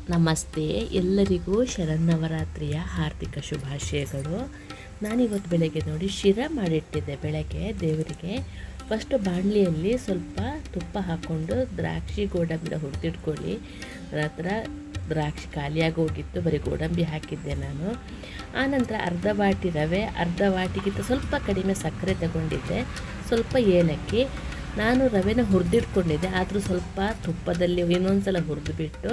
ನಮಸ್ತೆ ಎಲ್ಲರಿಗೂ ಶರನ್ನವರಾತ್ರಿಯ ಹಾರ್ದಿಕ ಶುಭಾಶಯಗಳು ನಾನಿವತ್ತು ಬೆಳಗ್ಗೆ ನೋಡಿ ಶಿರ ಮಾಡಿಟ್ಟಿದ್ದೆ ಬೆಳಗ್ಗೆ ದೇವರಿಗೆ ಫಸ್ಟು ಬಾಣಲಿಯಲ್ಲಿ ಸ್ವಲ್ಪ ತುಪ್ಪ ಹಾಕ್ಕೊಂಡು ದ್ರಾಕ್ಷಿ ಗೋಡಂಬಿನ ಹುರಿದಿಟ್ಕೊಳ್ಳಿ ನನ್ನ ಹತ್ರ ದ್ರಾಕ್ಷಿ ಖಾಲಿಯಾಗಿ ಹೋಗಿತ್ತು ಬರೀ ಗೋಡಂಬಿ ಹಾಕಿದ್ದೆ ನಾನು ಆನಂತರ ಅರ್ಧ ವಾಟಿ ರವೆ ಅರ್ಧ ವಾಟಿಗಿಂತ ಸ್ವಲ್ಪ ಕಡಿಮೆ ಸಕ್ಕರೆ ತಗೊಂಡಿದ್ದೆ ಸ್ವಲ್ಪ ಏಲಕ್ಕಿ ನಾನು ರವೆನ ಹುರಿದಿಟ್ಕೊಂಡಿದ್ದೆ ಆದರೂ ಸ್ವಲ್ಪ ತುಪ್ಪದಲ್ಲಿ ಇನ್ನೊಂದು ಸಲ ಹುರಿದುಬಿಟ್ಟು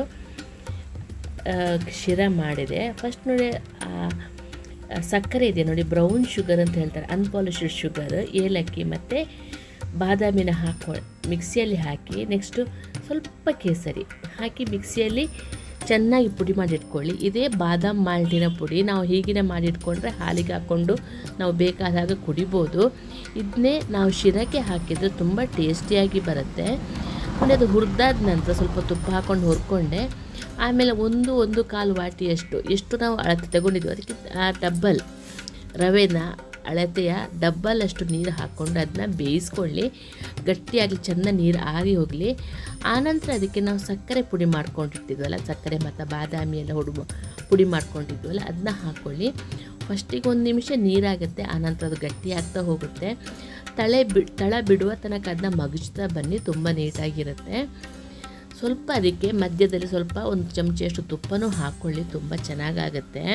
ಶಿರ ಮಾಡಿದೆ ಫಸ್ಟ್ ನೋಡಿ ಆ, ಆ ಸಕ್ಕರೆ ಇದೆ ನೋಡಿ ಬ್ರೌನ್ ಶುಗರ್ ಅಂತ ಹೇಳ್ತಾರೆ ಅನ್ಪಾಲಿಶ್ಡ್ ಶುಗರ್ ಏಲಕ್ಕಿ ಮತ್ತು ಬಾದಾಮಿನ ಹಾಕೊ ಮಿಕ್ಸಿಯಲ್ಲಿ ಹಾಕಿ ನೆಕ್ಸ್ಟು ಸ್ವಲ್ಪ ಕೇಸರಿ ಹಾಕಿ ಮಿಕ್ಸಿಯಲ್ಲಿ ಚೆನ್ನಾಗಿ ಪುಡಿ ಮಾಡಿಟ್ಕೊಳ್ಳಿ ಇದೇ ಬಾದಾಮ್ ಮಾಲ್ಟಿನ ಪುಡಿ ನಾವು ಹೀಗಿನ ಮಾಡಿಟ್ಕೊಂಡ್ರೆ ಹಾಲಿಗೆ ಹಾಕ್ಕೊಂಡು ನಾವು ಬೇಕಾದಾಗ ಕುಡಿಬೋದು ಇದನ್ನೇ ನಾವು ಶಿರಕ್ಕೆ ಹಾಕಿದರೆ ತುಂಬ ಟೇಸ್ಟಿಯಾಗಿ ಬರುತ್ತೆ ಆಮೇಲೆ ಅದು ಹುರಿದಾದ ನಂತರ ಸ್ವಲ್ಪ ತುಪ್ಪ ಹಾಕ್ಕೊಂಡು ಹುರ್ಕೊಂಡೆ ಆಮೇಲೆ ಒಂದು ಒಂದು ಕಾಲು ವಾಟಿಯಷ್ಟು ಎಷ್ಟು ನಾವು ಅಳತೆ ತಗೊಂಡಿದ್ವಿ ಅದಕ್ಕೆ ಆ ಡಬ್ಬಲ್ ರವೆನ ಅಳತೆಯ ಡಬ್ಬಲ್ ಅಷ್ಟು ನೀರು ಹಾಕ್ಕೊಂಡು ಅದನ್ನ ಬೇಯಿಸ್ಕೊಳ್ಳಿ ಗಟ್ಟಿಯಾಗಿ ಚೆಂದ ನೀರು ಆರಿ ಹೋಗಲಿ ಆನಂತರ ಅದಕ್ಕೆ ನಾವು ಸಕ್ಕರೆ ಪುಡಿ ಮಾಡ್ಕೊಂಡಿರ್ತಿದ್ವಲ್ಲ ಸಕ್ಕರೆ ಮತ್ತು ಬಾದಾಮಿ ಎಲ್ಲ ಹುಡು ಪುಡಿ ಮಾಡ್ಕೊಂಡಿದ್ವಲ್ಲ ಅದನ್ನ ಹಾಕ್ಕೊಳ್ಳಿ ಫಸ್ಟಿಗೆ ಒಂದು ನಿಮಿಷ ನೀರಾಗುತ್ತೆ ಆನಂತರ ಅದು ಗಟ್ಟಿ ಆಗ್ತಾ ಹೋಗುತ್ತೆ ತಳೆ ಬಿ ತಳ ಬಿಡುವ ತನಕ ಅದನ್ನ ಮಗುಚ್ತಾ ಬನ್ನಿ ತುಂಬ ನೀಟಾಗಿರುತ್ತೆ ಸ್ವಲ್ಪ ಅದಕ್ಕೆ ಮಧ್ಯದಲ್ಲಿ ಸ್ವಲ್ಪ ಒಂದು ಚಮಚೆಯಷ್ಟು ತುಪ್ಪನೂ ಹಾಕ್ಕೊಳ್ಳಿ ತುಂಬ ಚೆನ್ನಾಗಾಗತ್ತೆ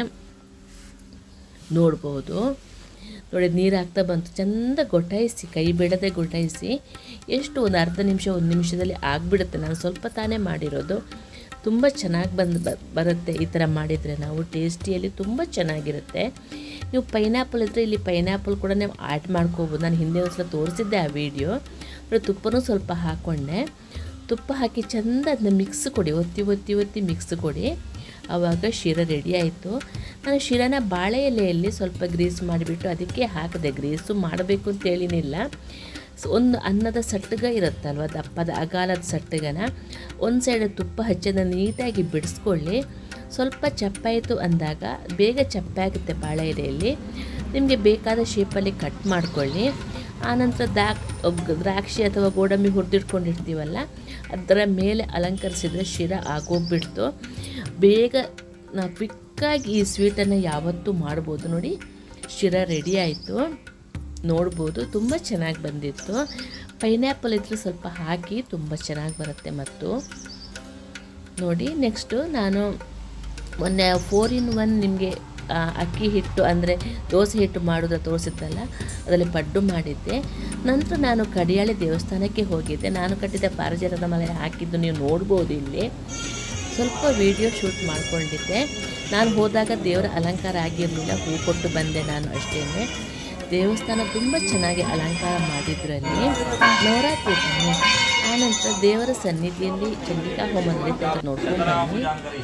ನೋಡ್ಬೋದು ನೋಡಿ ನೀರು ಹಾಕ್ತಾ ಬಂತು ಚೆಂದ ಗೊಟಾಯಿಸಿ ಕೈ ಬಿಡದೆ ಗೊಟಾಯಿಸಿ ಎಷ್ಟು ಒಂದು ಅರ್ಧ ನಿಮಿಷ ಒಂದು ನಿಮಿಷದಲ್ಲಿ ಆಗಿಬಿಡುತ್ತೆ ನಾನು ಸ್ವಲ್ಪ ತಾನೇ ಮಾಡಿರೋದು ತುಂಬ ಚೆನ್ನಾಗಿ ಬಂದು ಬ- ಬರುತ್ತೆ ಈ ಥರ ಮಾಡಿದರೆ ನಾವು ಟೇಸ್ಟಿಯಲ್ಲಿ ತುಂಬ ಚೆನ್ನಾಗಿರುತ್ತೆ ನೀವು ಪೈನಾಪಲ್ ಇದ್ದರೆ ಇಲ್ಲಿ ಪೈನಾಪಲ್ ಕೂಡ ನೀವು ಆ್ಯಡ್ ಮಾಡ್ಕೋಬೋದು ನಾನು ಹಿಂದೆ ಒಂದು ಸಲ ತೋರಿಸಿದ್ದೆ ಆ ವಿಡಿಯೋ ನೋಡಿ ತುಪ್ಪನೂ ಸ್ವಲ್ಪ ಹಾಕ್ಕೊಂಡೆ ತುಪ್ಪ ಹಾಕಿ ಚೆಂದ ಅದನ್ನ ಮಿಕ್ಸ್ ಕೊಡಿ ಒತ್ತಿ ಒತ್ತಿ ಒತ್ತಿ ಮಿಕ್ಸ್ ಕೊಡಿ ಆವಾಗ ಶಿರ ರೆಡಿ ಆಯಿತು ನಾನು ಶಿರನ ಬಾಳೆ ಎಲೆಯಲ್ಲಿ ಸ್ವಲ್ಪ ಗ್ರೀಸ್ ಮಾಡಿಬಿಟ್ಟು ಅದಕ್ಕೆ ಹಾಕಿದೆ ಗ್ರೀಸು ಮಾಡಬೇಕು ಅಂತ ಹೇಳಿನಿಲ್ಲ ಸ್- ಒಂದು ಅನ್ನದ ಸಟ್ಟಗ ಇರುತ್ತಲ್ವ ದಪ್ಪದ ಅಗಾಲದ ಸಟ್ಟಗನ ಒಂದು ಸೈಡ್ ತುಪ್ಪ ಹಚ್ಚೋದನ್ನ ನೀಟಾಗಿ ಬಿಡಿಸ್ಕೊಳ್ಳಿ ಸ್ವಲ್ಪ ಚಪ್ಪಾಯಿತು ಅಂದಾಗ ಬೇಗ ಚಪ್ಪೆ ಆಗುತ್ತೆ ಬಾಳೆ ಎಲೆಯಲ್ಲಿ ನಿಮಗೆ ಬೇಕಾದ ಶೇಪಲ್ಲಿ ಕಟ್ ಮಾಡ್ಕೊಳ್ಳಿ ಆನಂತರ ದಾಕ್ ದ್ರಾಕ್ಷಿ ಅಥವಾ ಗೋಡಂಬಿ ಹುರಿದಿಟ್ಕೊಂಡಿರ್ತೀವಲ್ಲ ಅದರ ಮೇಲೆ ಅಲಂಕರಿಸಿದರೆ ಶಿರ ಆಗೋಗ್ಬಿಡ್ತು ಬೇಗ ನಾವು ಕ್ವಿಕ್ಕಾಗಿ ಈ ಸ್ವೀಟನ್ನು ಯಾವತ್ತೂ ಮಾಡ್ಬೋದು ನೋಡಿ ಶಿರ ರೆಡಿ ಆಯಿತು ನೋಡ್ಬೋದು ತುಂಬ ಚೆನ್ನಾಗಿ ಬಂದಿತ್ತು ಪೈನಾಪಲ್ ಇದ್ರೆ ಸ್ವಲ್ಪ ಹಾಕಿ ತುಂಬ ಚೆನ್ನಾಗಿ ಬರುತ್ತೆ ಮತ್ತು ನೋಡಿ ನೆಕ್ಸ್ಟು ನಾನು ಮೊನ್ನೆ ಫೋರ್ ಇನ್ ಒನ್ ನಿಮಗೆ ಅಕ್ಕಿ ಹಿಟ್ಟು ಅಂದರೆ ದೋಸೆ ಹಿಟ್ಟು ಮಾಡೋದು ತೋರಿಸಿದ್ದಲ್ಲ ಅದರಲ್ಲಿ ಪಡ್ಡು ಮಾಡಿದ್ದೆ ನಂತರ ನಾನು ಕಡಿಯಾಳಿ ದೇವಸ್ಥಾನಕ್ಕೆ ಹೋಗಿದ್ದೆ ನಾನು ಕಟ್ಟಿದ ಪಾರಿಜಾತದ ಮಲೆ ಹಾಕಿದ್ದು ನೀವು ನೋಡ್ಬೋದು ಇಲ್ಲಿ ಸ್ವಲ್ಪ ವಿಡಿಯೋ ಶೂಟ್ ಮಾಡ್ಕೊಂಡಿದ್ದೆ ನಾನು ಹೋದಾಗ ದೇವರ ಅಲಂಕಾರ ಆಗಿರಲಿಲ್ಲ ಹೂ ಕೊಟ್ಟು ಬಂದೆ ನಾನು ಅಷ್ಟೇ ದೇವಸ್ಥಾನ ತುಂಬ ಚೆನ್ನಾಗಿ ಅಲಂಕಾರ ಮಾಡಿದ್ರು ಅಲ್ಲಿ ನವರಾತ್ರಿ ತಾನೆ ಆನಂತರ ದೇವರ ಸನ್ನಿಧಿಯಲ್ಲಿ ಚಂಡಿಕಾ ಹೋಮ ನಡೀತಾ ಇತ್ತು ನೋಡ್ಕೊಂಡು ಬನ್ನಿ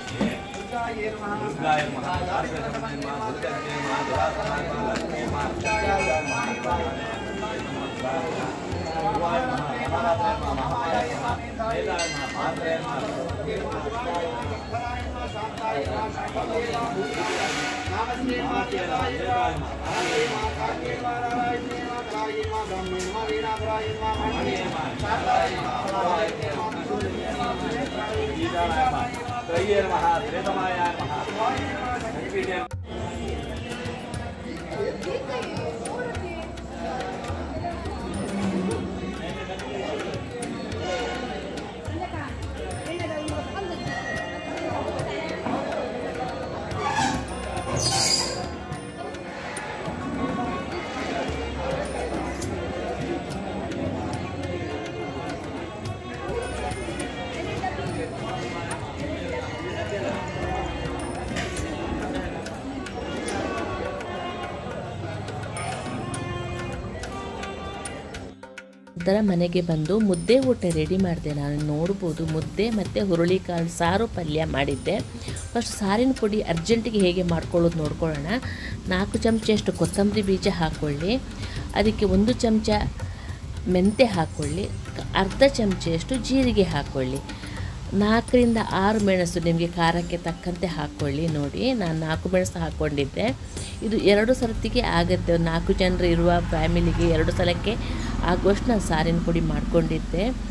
ನಂತರ ಮನೆಗೆ ಬಂದು ಮುದ್ದೆ ಊಟ ರೆಡಿ ಮಾಡಿದೆ ನಾನು ನೋಡ್ಬೋದು ಮುದ್ದೆ ಮತ್ತು ಹುರುಳಿಕಾಳು ಸಾರು ಪಲ್ಯ ಮಾಡಿದ್ದೆ ಫಸ್ಟ್ ಸಾರಿನ ಪುಡಿ ಅರ್ಜೆಂಟಿಗೆ ಹೇಗೆ ಮಾಡ್ಕೊಳ್ಳೋದು ನೋಡ್ಕೊಳ್ಳೋಣ ನಾಲ್ಕು ಚಮಚಷ್ಟು ಕೊತ್ತಂಬರಿ ಬೀಜ ಹಾಕ್ಕೊಳ್ಳಿ ಅದಕ್ಕೆ ಒಂದು ಚಮಚ ಮೆಂತೆ ಹಾಕ್ಕೊಳ್ಳಿ ಕ- ಅರ್ಧ ಚಮಚೆಯಷ್ಟು ಜೀರಿಗೆ ಹಾಕ್ಕೊಳ್ಳಿ ನಾಲ್ಕರಿಂದ ಆರು ಮೆಣಸು ನಿಮಗೆ ಖಾರಕ್ಕೆ ತಕ್ಕಂತೆ ಹಾಕ್ಕೊಳ್ಳಿ ನೋಡಿ ನಾನು ನಾಲ್ಕು ಮೆಣಸು ಹಾಕ್ಕೊಂಡಿದ್ದೆ ಇದು ಎರಡು ಸರ್ತಿಗೆ ಆಗುತ್ತೆ ಒಂದು ನಾಲ್ಕು ಜನರು ಇರುವ ಫ್ಯಾಮಿಲಿಗೆ ಎರಡು ಸಲಕ್ಕೆ ಆಗುವಷ್ಟು ನಾನು ಸಾರಿನ ಪುಡಿ ಮಾಡ್ಕೊಂಡಿದ್ದೆ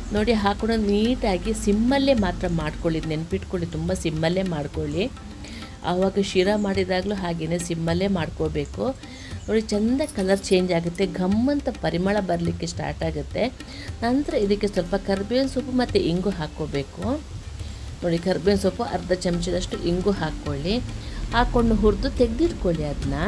ನೋಡಿ ಹಾಕೊಂಡು ನೀಟಾಗಿ ಸಿಮ್ಮಲ್ಲೇ ಮಾತ್ರ ಮಾಡ್ಕೊಳ್ಳಿ ನೆನ್ಪಿಟ್ಕೊಳ್ಳಿ ತುಂಬ ಸಿಮ್ಮಲ್ಲೇ ಮಾಡ್ಕೊಳ್ಳಿ ಆವಾಗ ಶಿರಾ ಮಾಡಿದಾಗಲೂ ಹಾಗೆಯೇ ಸಿಮ್ಮಲ್ಲೇ ಮಾಡ್ಕೋಬೇಕು ನೋಡಿ ಚೆಂದ ಕಲರ್ ಚೇಂಜ್ ಆಗುತ್ತೆ ಘಮ್ಮಂತ ಪರಿಮಳ ಬರಲಿಕ್ಕೆ ಸ್ಟಾರ್ಟ್ ಆಗುತ್ತೆ ನಂತರ ಇದಕ್ಕೆ ಸ್ವಲ್ಪ ಕರಿಬೇವಿನ ಸೊಪ್ಪು ಮತ್ತು ಇಂಗು ಹಾಕ್ಕೋಬೇಕು ನೋಡಿ ಕರಿಬೇವಿನ ಸೊಪ್ಪು ಅರ್ಧ ಚಮಚದಷ್ಟು ಇಂಗು ಹಾಕ್ಕೊಳ್ಳಿ ಹಾಕ್ಕೊಂಡು ಹುರಿದು ತೆಗೆದಿಟ್ಕೊಳ್ಳಿ ಅದನ್ನ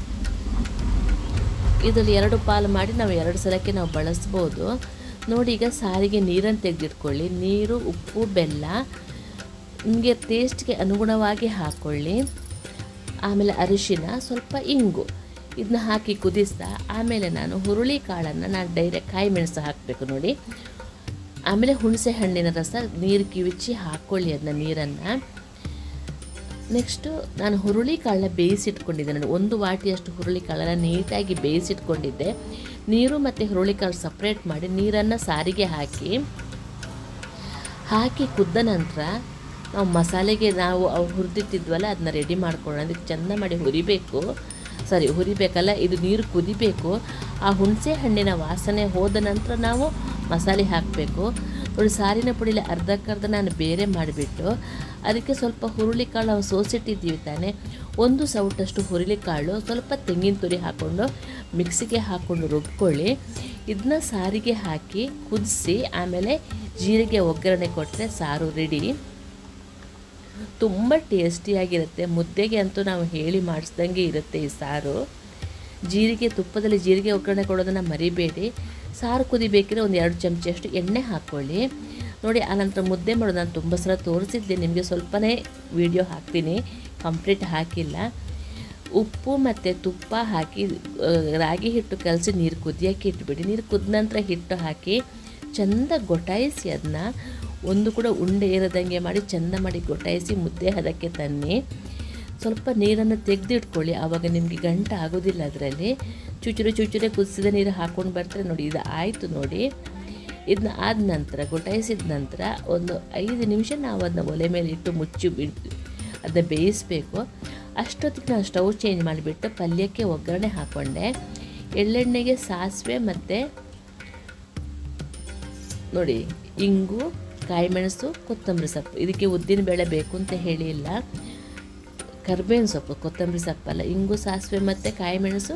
ಇದರಲ್ಲಿ ಎರಡು ಪಾಲು ಮಾಡಿ ನಾವು ಎರಡು ಸಲಕ್ಕೆ ನಾವು ಬಳಸ್ಬೋದು ನೋಡಿ ಈಗ ಸಾರಿಗೆ ನೀರನ್ನು ತೆಗೆದಿಟ್ಕೊಳ್ಳಿ ನೀರು ಉಪ್ಪು ಬೆಲ್ಲ ನಿಮಗೆ ಟೇಸ್ಟ್ಗೆ ಅನುಗುಣವಾಗಿ ಹಾಕ್ಕೊಳ್ಳಿ ಆಮೇಲೆ ಅರಿಶಿನ ಸ್ವಲ್ಪ ಇಂಗು ಇದನ್ನ ಹಾಕಿ ಕುದಿಸ್ತಾ ಆಮೇಲೆ ನಾನು ಹುರುಳಿ ಕಾಳನ್ನು ನಾನು ಡೈರೆಕ್ಟ್ ಕಾಯಿ ಮೆಣಸು ಹಾಕಬೇಕು ನೋಡಿ ಆಮೇಲೆ ಹುಣಸೆ ಹಣ್ಣಿನ ರಸ ನೀರು ಕಿವಿಚಿ ಹಾಕ್ಕೊಳ್ಳಿ ಅದನ್ನ ನೀರನ್ನು ನೆಕ್ಸ್ಟು ನಾನು ಹುರುಳಿ ಕಾಳನ್ನ ಬೇಯಿಸಿಟ್ಕೊಂಡಿದ್ದೆ ನೋಡಿ ಒಂದು ವಾಟಿಯಷ್ಟು ಹುರುಳಿ ಕಾಳನ್ನ ನೀಟಾಗಿ ಬೇಯಿಸಿಟ್ಕೊಂಡಿದ್ದೆ ನೀರು ಮತ್ತು ಹುರುಳಿ ಕಾಳು ಸಪ್ರೇಟ್ ಮಾಡಿ ನೀರನ್ನು ಸಾರಿಗೆ ಹಾಕಿ ಹಾಕಿ ಕುದ್ದ ನಂತರ ನಾವು ಮಸಾಲೆಗೆ ನಾವು ಅವು ಹುರಿದಿಟ್ಟಿದ್ವಲ್ಲ ಅದನ್ನ ರೆಡಿ ಮಾಡ್ಕೊಳ್ಳೋಣ ಅದಕ್ಕೆ ಚೆಂದ ಮಾಡಿ ಹುರಿಬೇಕು ಸಾರಿ ಹುರಿಬೇಕಲ್ಲ ಇದು ನೀರು ಕುದಿಬೇಕು ಆ ಹುಣಸೆ ಹಣ್ಣಿನ ವಾಸನೆ ಹೋದ ನಂತರ ನಾವು ಮಸಾಲೆ ಹಾಕಬೇಕು ನೋಡಿ ಸಾರಿನ ಪುಡಿಲಿ ಅರ್ಧಕ್ಕರ್ಧ ನಾನು ಬೇರೆ ಮಾಡಿಬಿಟ್ಟು ಅದಕ್ಕೆ ಸ್ವಲ್ಪ ಹುರುಳಿಕಾಳು ನಾವು ಸೋಸಿಟ್ಟಿದ್ದೀವಿ ತಾನೆ ಒಂದು ಸೌಟಷ್ಟು ಹುರುಳಿಕಾಳು ಸ್ವಲ್ಪ ತೆಂಗಿನ ತುರಿ ಹಾಕ್ಕೊಂಡು ಮಿಕ್ಸಿಗೆ ಹಾಕ್ಕೊಂಡು ರುಬ್ಕೊಳ್ಳಿ ಇದನ್ನ ಸಾರಿಗೆ ಹಾಕಿ ಕುದಿಸಿ ಆಮೇಲೆ ಜೀರಿಗೆ ಒಗ್ಗರಣೆ ಕೊಟ್ಟರೆ ಸಾರು ರೆಡಿ ತುಂಬ ಟೇಸ್ಟಿಯಾಗಿರುತ್ತೆ ಮುದ್ದೆಗೆ ಅಂತೂ ನಾವು ಹೇಳಿ ಮಾಡಿಸ್ದಂಗೆ ಇರುತ್ತೆ ಈ ಸಾರು ಜೀರಿಗೆ ತುಪ್ಪದಲ್ಲಿ ಜೀರಿಗೆ ಒಗ್ಗರಣೆ ಕೊಡೋದನ್ನು ಮರಿಬೇಡಿ ಸಾರು ಕುದಿಬೇಕಿದ್ರೆ ಒಂದು ಎರಡು ಚಮಚಷ್ಟು ಎಣ್ಣೆ ಹಾಕ್ಕೊಳ್ಳಿ ನೋಡಿ ಆನಂತರ ಮುದ್ದೆ ಮಾಡೋದು ನಾನು ತುಂಬ ಸಲ ತೋರಿಸಿದ್ದೆ ನಿಮಗೆ ಸ್ವಲ್ಪನೇ ವಿಡಿಯೋ ಹಾಕ್ತೀನಿ ಕಂಪ್ಲೀಟ್ ಹಾಕಿಲ್ಲ ಉಪ್ಪು ಮತ್ತು ತುಪ್ಪ ಹಾಕಿ ಆ, ರಾಗಿ ಹಿಟ್ಟು ಕಲಸಿ ನೀರು ಕುದಿಯೋಕ್ಕೆ ಇಟ್ಬಿಡಿ ನೀರು ಕುದ್ದ ನಂತರ ಹಿಟ್ಟು ಹಾಕಿ ಚೆಂದ ಗೊಟಾಯಿಸಿ ಅದನ್ನ ಒಂದು ಕೂಡ ಉಂಡೆ ಇರದಂಗೆ ಮಾಡಿ ಚೆಂದ ಮಾಡಿ ಗೊಟಾಯಿಸಿ ಮುದ್ದೆ ಹದಕ್ಕೆ ತನ್ನಿ ಸ್ವಲ್ಪ ನೀರನ್ನು ತೆಗೆದಿಟ್ಕೊಳ್ಳಿ ಆವಾಗ ನಿಮಗೆ ಗಂಟ ಆಗೋದಿಲ್ಲ ಅದರಲ್ಲಿ ಚುಚುರೆ ಚುಚುರೆ ಕುದಿಸಿದ ನೀರು ಹಾಕ್ಕೊಂಡು ಬರ್ತಾರೆ ನೋಡಿ ಇದು ಆಯಿತು ನೋಡಿ ಇದನ್ನ ಆದ ನಂತರ ಗೊಟಾಯಿಸಿದ ನಂತರ ಒಂದು ಐದು ನಿಮಿಷ ನಾವು ಅದನ್ನ ಒಲೆ ಮೇಲೆ ಇಟ್ಟು ಮುಚ್ಚಿ ಬಿಡ್ ಅದನ್ನ ಬೇಯಿಸಬೇಕು ಅಷ್ಟೊತ್ತಿಗೆ ನಾನು ಸ್ಟವ್ ಚೇಂಜ್ ಮಾಡಿಬಿಟ್ಟು ಪಲ್ಯಕ್ಕೆ ಒಗ್ಗರಣೆ ಹಾಕ್ಕೊಂಡೆ ಎಳ್ಳೆಣ್ಣೆಗೆ ಸಾಸಿವೆ ಮತ್ತು ನೋಡಿ ಇಂಗು ಕಾಯಿಮೆಣಸು ಕೊತ್ತಂಬರಿ ಸೊಪ್ಪು ಇದಕ್ಕೆ ಉದ್ದಿನ ಬೇಳೆ ಬೇಕು ಅಂತ ಹೇಳಿಲ್ಲ ಕರ್ಬೇವಿನ ಸೊಪ್ಪು ಕೊತ್ತಂಬರಿ ಸೊಪ್ಪಲ್ಲ ಇಂಗು ಸಾಸಿವೆ ಮತ್ತು ಕಾಯಿಮೆಣಸು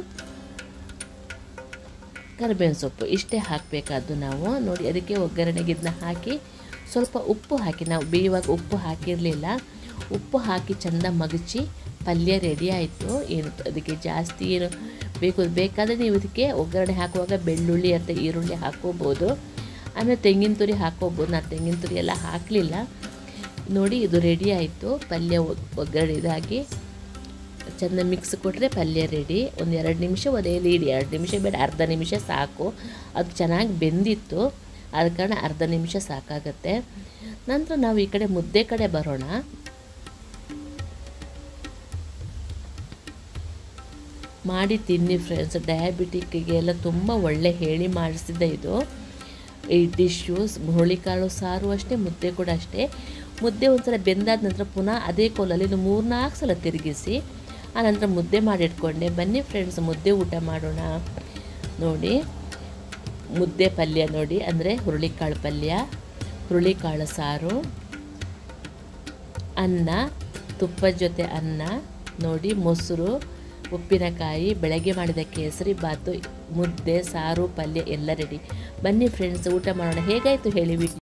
ಕರಿಬೇವಿನ ಸೊಪ್ಪು ಇಷ್ಟೇ ಹಾಕಬೇಕಾದ್ದು ನಾವು ನೋಡಿ ಅದಕ್ಕೆ ಒಗ್ಗರಣೆಗೆ ಇದನ್ನ ಹಾಕಿ ಸ್ವಲ್ಪ ಉಪ್ಪು ಹಾಕಿ ನಾವು ಬೇಯುವಾಗ ಉಪ್ಪು ಹಾಕಿರಲಿಲ್ಲ ಉಪ್ಪು ಹಾಕಿ ಚೆಂದ ಮಗಚಿ ಪಲ್ಯ ರೆಡಿ ಆಯಿತು ಏನು ಅದಕ್ಕೆ ಜಾಸ್ತಿ ಏನು ಬೇಕು ಬೇಕಾದರೆ ನೀವು ಇದಕ್ಕೆ ಒಗ್ಗರಣೆ ಹಾಕುವಾಗ ಬೆಳ್ಳುಳ್ಳಿ ಅಥವಾ ಈರುಳ್ಳಿ ಹಾಕೋಬೋದು ಆಮೇಲೆ ತೆಂಗಿನ ತುರಿ ಹಾಕೋಬೋದು ನಾನು ತೆಂಗಿನ ತುರಿ ಎಲ್ಲ ಹಾಕಲಿಲ್ಲ ನೋಡಿ ಇದು ರೆಡಿ ಆಯಿತು ಪಲ್ಯ ಒಗ್- ಒಗ್ಗರಣೆ ಇದಾಗಿ ಚೆಂದ ಮಿಕ್ಸ್ ಕೊಟ್ಟರೆ ಪಲ್ಯ ರೆಡಿ ಒಂದು ಎರಡು ನಿಮಿಷ ಒಲೆಯಲ್ಲಿ ಇಡಿ ಎರಡು ನಿಮಿಷ ಬೇಡ ಅರ್ಧ ನಿಮಿಷ ಸಾಕು ಅದು ಚೆನ್ನಾಗಿ ಬೆಂದಿತ್ತು ಆದ ಕಾರಣ ಅರ್ಧ ನಿಮಿಷ ಸಾಕಾಗತ್ತೆ ನಂತರ ನಾವು ಈ ಕಡೆ ಮುದ್ದೆ ಕಡೆ ಬರೋಣ ಮಾಡಿ ತಿನ್ನಿ ಫ್ರೆಂಡ್ಸ್ ಡಯಾಬಿಟಿಕ್ಗೆ ಎಲ್ಲ ತುಂಬ ಒಳ್ಳೆ ಹೇಳಿ ಮಾಡಿಸಿದ್ದೆ ಇದು ಈ ಡಿಶ್ಶು ಹುರುಳಿಕಾಳು ಸಾರು ಅಷ್ಟೇ ಮುದ್ದೆ ಕೂಡ ಅಷ್ಟೇ ಮುದ್ದೆ ಒಂದ್ಸಲ ಬೆಂದಾದ ನಂತರ ಪುನಃ ಅದೇ ಕೋಲಲ್ಲಿ ಇನ್ನು ಮೂರ್ನಾಲ್ಕು ಸಲ ತಿರುಗಿಸಿ ಆನಂತರ ಮುದ್ದೆ ಮಾಡಿಟ್ಕೊಂಡೆ ಬನ್ನಿ ಫ್ರೆಂಡ್ಸ್ ಮುದ್ದೆ ಊಟ ಮಾಡೋಣ ನೋಡಿ ಮುದ್ದೆ ಪಲ್ಯ ನೋಡಿ ಅಂದರೆ ಹುರುಳಿಕಾಳು ಪಲ್ಯ ಹುರುಳಿಕಾಳು ಸಾರು ಅನ್ನ ತುಪ್ಪದ ಜೊತೆ ಅನ್ನ ನೋಡಿ ಮೊಸರು ಉಪ್ಪಿನಕಾಯಿ ಬೆಳಗ್ಗೆ ಮಾಡಿದ ಕೇಸರಿ ಬಾತು ಮುದ್ದೆ ಸಾರು ಪಲ್ಯ ಎಲ್ಲ ರೆಡಿ ಬನ್ನಿ ಫ್ರೆಂಡ್ಸ್ ಊಟ ಮಾಡೋಣ ಹೇಗಾಯಿತು ಹೇಳಿ